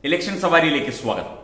election സവാരിയിലേക്ക് സ്വാഗതം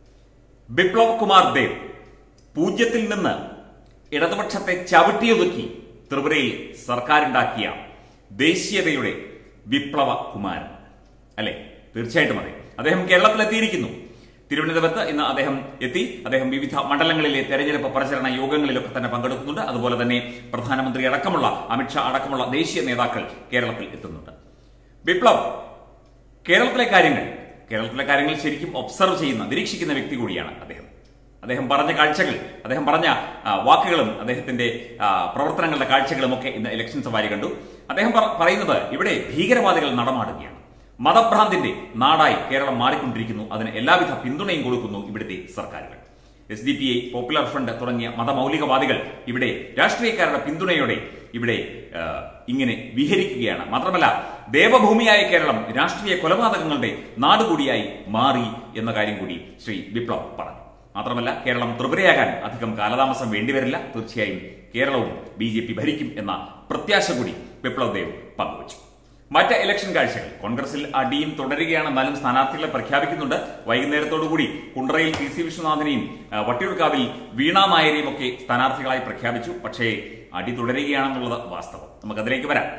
ബിപ്ലവ് കുമാർ ദേവ് പൂജ്യത്തിൽ നിന്ന് ഇടതുപക്ഷത്തെ ചവിട്ടിയൊതുക്കി ത്രിപുരയിൽ സർക്കാരുണ്ടാക്കിയ ദേശീയതയുടെ വിപ്ലവ കുമാരൻ അല്ലെ തീർച്ചയായിട്ടും അതെ അദ്ദേഹം കേരളത്തിലെത്തിയിരിക്കുന്നു തിരുവനന്തപുരത്ത് ഇന്ന് അദ്ദേഹം എത്തി അദ്ദേഹം വിവിധ മണ്ഡലങ്ങളിലെ തെരഞ്ഞെടുപ്പ് പ്രചരണ യോഗങ്ങളിലൊക്കെ തന്നെ പങ്കെടുക്കുന്നുണ്ട് അതുപോലെ തന്നെ പ്രധാനമന്ത്രി അടക്കമുള്ള അമിത്ഷാ അടക്കമുള്ള ദേശീയ നേതാക്കൾ കേരളത്തിൽ എത്തുന്നുണ്ട് വിപ്ലവ് കേരളത്തിലെ കാര്യങ്ങൾ കേരളത്തിലെ കാര്യങ്ങൾ ശരിക്കും ഒബ്സർവ് ചെയ്യുന്ന നിരീക്ഷിക്കുന്ന വ്യക്തി കൂടിയാണ് അദ്ദേഹം അദ്ദേഹം പറഞ്ഞ കാഴ്ചകൾ അദ്ദേഹം പറഞ്ഞ ആ, വാക്കുകളും അദ്ദേഹത്തിന്റെ ആ, പ്രവർത്തനങ്ങളുടെ കാഴ്ചകളും ഒക്കെ ഇന്ന് ഇലക്ഷൻ സവാരി കണ്ടു അദ്ദേഹം പറ- പറയുന്നത് ഇവിടെ ഭീകരവാദികൾ നടമാടുകയാണ് മതഭ്രാന്തിന്റെ നാടായി കേരളം മാറിക്കൊണ്ടിരിക്കുന്നു അതിന് എല്ലാവിധ പിന്തുണയും കൊടുക്കുന്നു ഇവിടുത്തെ സർക്കാരുകൾ S D P I Popular Front തുടങ്ങിയ മതമൗലികവാദികൾ ഇവിടെ രാഷ്ട്രീയക്കാരുടെ പിന്തുണയോടെ ഇവിടെ ആ, ഇങ്ങനെ വിഹരിക്കുകയാണ് മാത്രമല്ല ദേവഭൂമിയായ കേരളം രാഷ്ട്രീയ കൊലപാതകങ്ങളുടെ നാടുകൂടിയായി മാറി എന്ന കാര്യം കൂടി ശ്രീ വിപ്ലവ് പറഞ്ഞു മാത്രമല്ല കേരളം ത്രിപുരയാകാൻ അധികം കാലതാമസം വേണ്ടിവരില്ല തീർച്ചയായും കേരളവും ബി ജെ പി ഭരിക്കും എന്ന പ്രത്യാശ കൂടി വിപ്ലവ് ദേവ് പങ്കുവച്ചു മറ്റ് ഇലക്ഷൻ കാഴ്ചകൾ കോൺഗ്രസിൽ അടിയും തുടരുകയാണ് എന്നാലും സ്ഥാനാർത്ഥികളെ പ്രഖ്യാപിക്കുന്നുണ്ട് വൈകുന്നേരത്തോടുകൂടി കുണ്ടറയിൽ പി സി വിശ്വനാഥനെയും ആ, വട്ടിയൂർക്കാവിൽ വീണ നായരെയും ഒക്കെ സ്ഥാനാർത്ഥികളായി പ്രഖ്യാപിച്ചു പക്ഷേ അടി തുടരുകയാണെന്നുള്ളത് വാസ്തവം നമുക്കതിലേക്ക് വരാം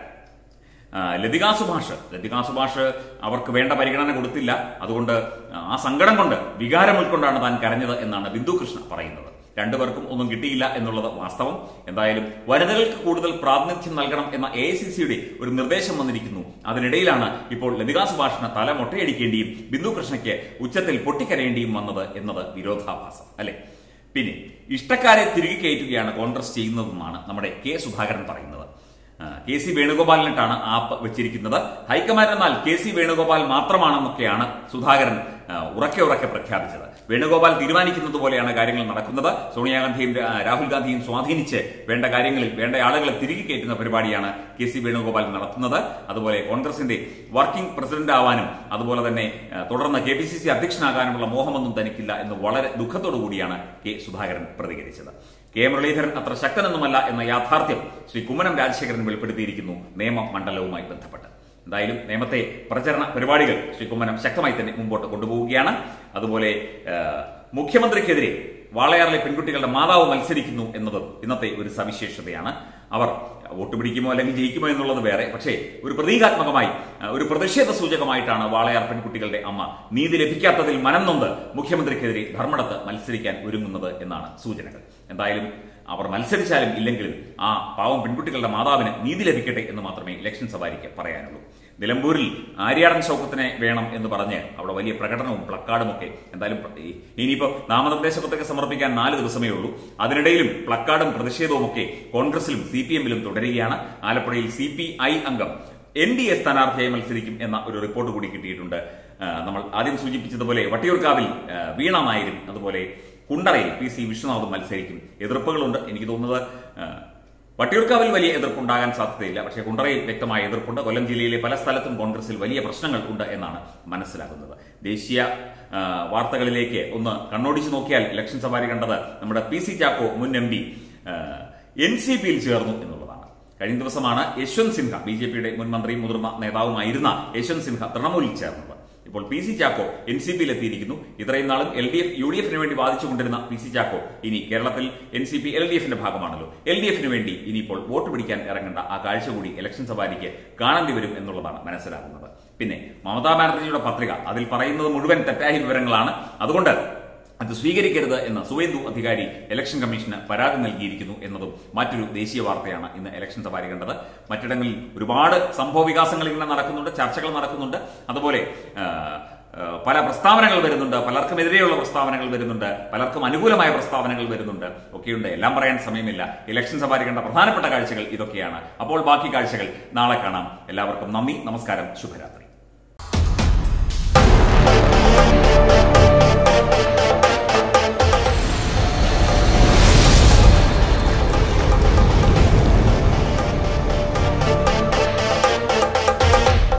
ആ, ലതികാ സുഭാഷ് ലതികാ സുഭാഷ് അവർക്ക് വേണ്ട പരിഗണന കൊടുത്തില്ല അതുകൊണ്ട് ആ സങ്കടം കൊണ്ട് വികാരം ഉൾക്കൊണ്ടാണ് താൻ കരഞ്ഞത് എന്നാണ് ബിന്ദു കൃഷ്ണ പറയുന്നത് രണ്ടുപേർക്കും ഒന്നും കിട്ടിയില്ല എന്നുള്ളത് വാസ്തവം എന്തായാലും വനിതകൾക്ക് കൂടുതൽ പ്രാതിനിധ്യം നൽകണം എന്ന എ ഒരു നിർദ്ദേശം വന്നിരിക്കുന്നു അതിനിടയിലാണ് ഇപ്പോൾ ലതികാ സുഭാഷിന് തല മൊട്ടയടിക്കേണ്ടിയും ബിന്ദു കൃഷ്ണയ്ക്ക് ഉച്ചത്തിൽ പൊട്ടിക്കരയേണ്ടിയും വന്നത് എന്നത് വിരോധാഭാസം അല്ലെ പിന്നെ ഇഷ്ടക്കാരെ തിരികെ കയറ്റുകയാണ് കോൺഗ്രസ് ചെയ്യുന്നതെന്നാണ് നമ്മുടെ കെ സുധാകരൻ പറയുന്നത് ആ, കെ സി വേണുഗോപാലിനിട്ടാണ് ആപ്പ് വെച്ചിരിക്കുന്നത് ഹൈക്കമാൻഡ് എന്നാൽ കെ സി വേണുഗോപാൽ മാത്രമാണെന്നൊക്കെയാണ് സുധാകരൻ ആ, ഉറക്കെ ഉറക്കെ പ്രഖ്യാപിച്ചത് വേണുഗോപാൽ തീരുമാനിക്കുന്നത് പോലെയാണ് കാര്യങ്ങൾ നടക്കുന്നത് സോണിയാഗാന്ധിയും ആ, രാഹുൽ ഗാന്ധിയും സ്വാധീനിച്ച് വേണ്ട കാര്യങ്ങളിൽ വേണ്ട ആളുകളെ തിരികെ കയറ്റുന്ന പരിപാടിയാണ് കെ സി വേണുഗോപാൽ നടത്തുന്നത് അതുപോലെ കോൺഗ്രസിന്റെ വർക്കിംഗ് പ്രസിഡന്റ് ആവാനും അതുപോലെ തന്നെ ആ, തുടർന്ന് കെ പി സി സി അധ്യക്ഷനാകാനുമുള്ള മോഹമൊന്നും തനിക്കില്ല എന്ന് വളരെ ദുഃഖത്തോടു കൂടിയാണ് കെ സുധാകരൻ പ്രതികരിച്ചത് കെ മുരളീധരൻ അത്ര ശക്തനൊന്നുമല്ല എന്ന യാഥാർത്ഥ്യം ശ്രീ കുമ്മനം രാജശേഖരൻ വെളിപ്പെടുത്തിയിരിക്കുന്നു നിയമ മണ്ഡലവുമായി ബന്ധപ്പെട്ട് എന്തായാലും നിയമത്തെ പ്രചരണ പരിപാടികൾ ശ്രീ കുമ്മനം ശക്തമായി തന്നെ മുമ്പോട്ട് കൊണ്ടുപോവുകയാണ് അതുപോലെ ആ, മുഖ്യമന്ത്രിക്കെതിരെ വാളയാറിലെ പെൺകുട്ടികളുടെ മാതാവ് മത്സരിക്കുന്നു എന്നതും ഇന്നത്തെ ഒരു സവിശേഷതയാണ് അവർ വോട്ട് പിടിക്കുമോ അല്ലെങ്കിൽ ജയിക്കുമോ എന്നുള്ളത് വേറെ പക്ഷേ ഒരു പ്രതീകാത്മകമായി ആ, ഒരു പ്രതിഷേധ സൂചകമായിട്ടാണ് വാളയാർ പെൺകുട്ടികളുടെ അമ്മ നീതി ലഭിക്കാത്തതിൽ മനം നൊന്ത് മുഖ്യമന്ത്രിക്കെതിരെ ധർമ്മടത്ത് മത്സരിക്കാൻ ഒരുങ്ങുന്നത് എന്നാണ് സൂചനകൾ എന്തായാലും അവർ മത്സരിച്ചാലും ഇല്ലെങ്കിലും ആ പാവം പെൺകുട്ടികളുടെ മാതാവിന് നീതി ലഭിക്കട്ടെ എന്ന് മാത്രമേ ഇലക്ഷൻ സവാരിക്ക് പറയാനുള്ളൂ നിലമ്പൂരിൽ ആര്യാടൻ ശൗക്കത്തിനെ വേണം എന്ന് പറഞ്ഞ് അവിടെ വലിയ പ്രകടനവും പ്ലക്കാർഡും ഒക്കെ എന്തായാലും പ്ര- ഈ- ഇനിയിപ്പോ നാമനിർദ്ദേശ പത്രിക സമർപ്പിക്കാൻ നാല് ദിവസമേ ഉള്ളൂ അതിനിടയിലും പ്ലക്കാർഡും പ്രതിഷേധവും ഒക്കെ കോൺഗ്രസിലും സി പി എമ്മിലും തുടരുകയാണ് ആലപ്പുഴയിൽ സി പി ഐ അംഗം എൻ ഡി എ സ്ഥാനാർത്ഥിയായി മത്സരിക്കും എന്ന ഒരു റിപ്പോർട്ട് കൂടി കിട്ടിയിട്ടുണ്ട് ആ, നമ്മൾ ആദ്യം സൂചിപ്പിച്ചതുപോലെ വട്ടിയൂർക്കാവിൽ ആ, വീണ നായരും അതുപോലെ കുണ്ടറയിൽ പി സി വിശ്വനാഥും മത്സരിക്കും എതിർപ്പുകളുണ്ട് എനിക്ക് തോന്നുന്നത് ആ, വട്ടിയൂർക്കാവിൽ വലിയ എതിർപ്പുണ്ടാകാൻ സാധ്യതയില്ല പക്ഷേ കുണ്ടറയിൽ വ്യക്തമായ എതിർപ്പുണ്ട് കൊല്ലം ജില്ലയിലെ പല സ്ഥലത്തും കോൺഗ്രസിൽ വലിയ പ്രശ്നങ്ങൾ ഉണ്ട് എന്നാണ് മനസ്സിലാകുന്നത് ദേശീയ ആ, വാർത്തകളിലേക്ക് ഒന്ന് കണ്ണോടിച്ചു നോക്കിയാൽ ഇലക്ഷൻ സവാരി കണ്ടത് നമ്മുടെ പി സി ചാക്കോ മുൻ എം പി എൻ സി പിയിൽ ചേർന്നു എന്നുള്ളതാണ് കഴിഞ്ഞ ദിവസമാണ് യശ്വന്ത് സിൻഹ ബി ജെ പിയുടെ മുൻ മന്ത്രിയും മുതിർന്ന നേതാവുമായിരുന്ന യശ്വന്ത് സിൻഹ തൃണമൂലിൽ ചേർന്നത് ഇപ്പോൾ P C Chacko N C പിയിൽ എത്തിയിരിക്കുന്നു ഇത്രയും നാളും L D F U D എഫിന് വേണ്ടി വാദിച്ചുകൊണ്ടിരുന്ന പി സി ചാക്കോ ഇനി കേരളത്തിൽ N C P L D എഫിന്റെ ഭാഗമാണല്ലോ എൽ ഡി എഫിന് വേണ്ടി ഇനിയിപ്പോൾ വോട്ട് പിടിക്കാൻ ഇറങ്ങേണ്ട ആ കാഴ്ച കൂടി ഇലക്ഷൻ സവാരിക്ക് കാണേണ്ടി വരും എന്നുള്ളതാണ് മനസ്സിലാകുന്നത് പിന്നെ മമതാ ബാനർജിയുടെ പത്രിക അതിൽ പറയുന്നത് മുഴുവൻ തെറ്റായ വിവരങ്ങളാണ് അതുകൊണ്ട് അത് സ്വീകരിക്കരുത് എന്ന് സുവേന്ദു അധികാരി ഇലക്ഷൻ കമ്മീഷന് പരാതി നൽകിയിരിക്കുന്നു എന്നതും മറ്റൊരു ദേശീയ വാർത്തയാണ് ഇന്ന് ഇലക്ഷൻ സവാരി കണ്ടത് മറ്റിടങ്ങളിൽ ഒരുപാട് സംഭവ വികാസങ്ങൾ ഇങ്ങനെ നടക്കുന്നുണ്ട് ചർച്ചകൾ നടക്കുന്നുണ്ട് അതുപോലെ ആ, ആ, പല പ്രസ്താവനകൾ വരുന്നുണ്ട് പലർക്കുമെതിരെയുള്ള പ്രസ്താവനകൾ വരുന്നുണ്ട് പലർക്കും അനുകൂലമായ പ്രസ്താവനകൾ വരുന്നുണ്ട് ഒക്കെയുണ്ട് എല്ലാം പറയാൻ സമയമില്ല ഇലക്ഷൻ സവാരി കണ്ട പ്രധാനപ്പെട്ട കാഴ്ചകൾ ഇതൊക്കെയാണ് അപ്പോൾ ബാക്കി കാഴ്ചകൾ നാളെ കാണാം എല്ലാവർക്കും നന്ദി നമസ്കാരം ശുഭരാത്രി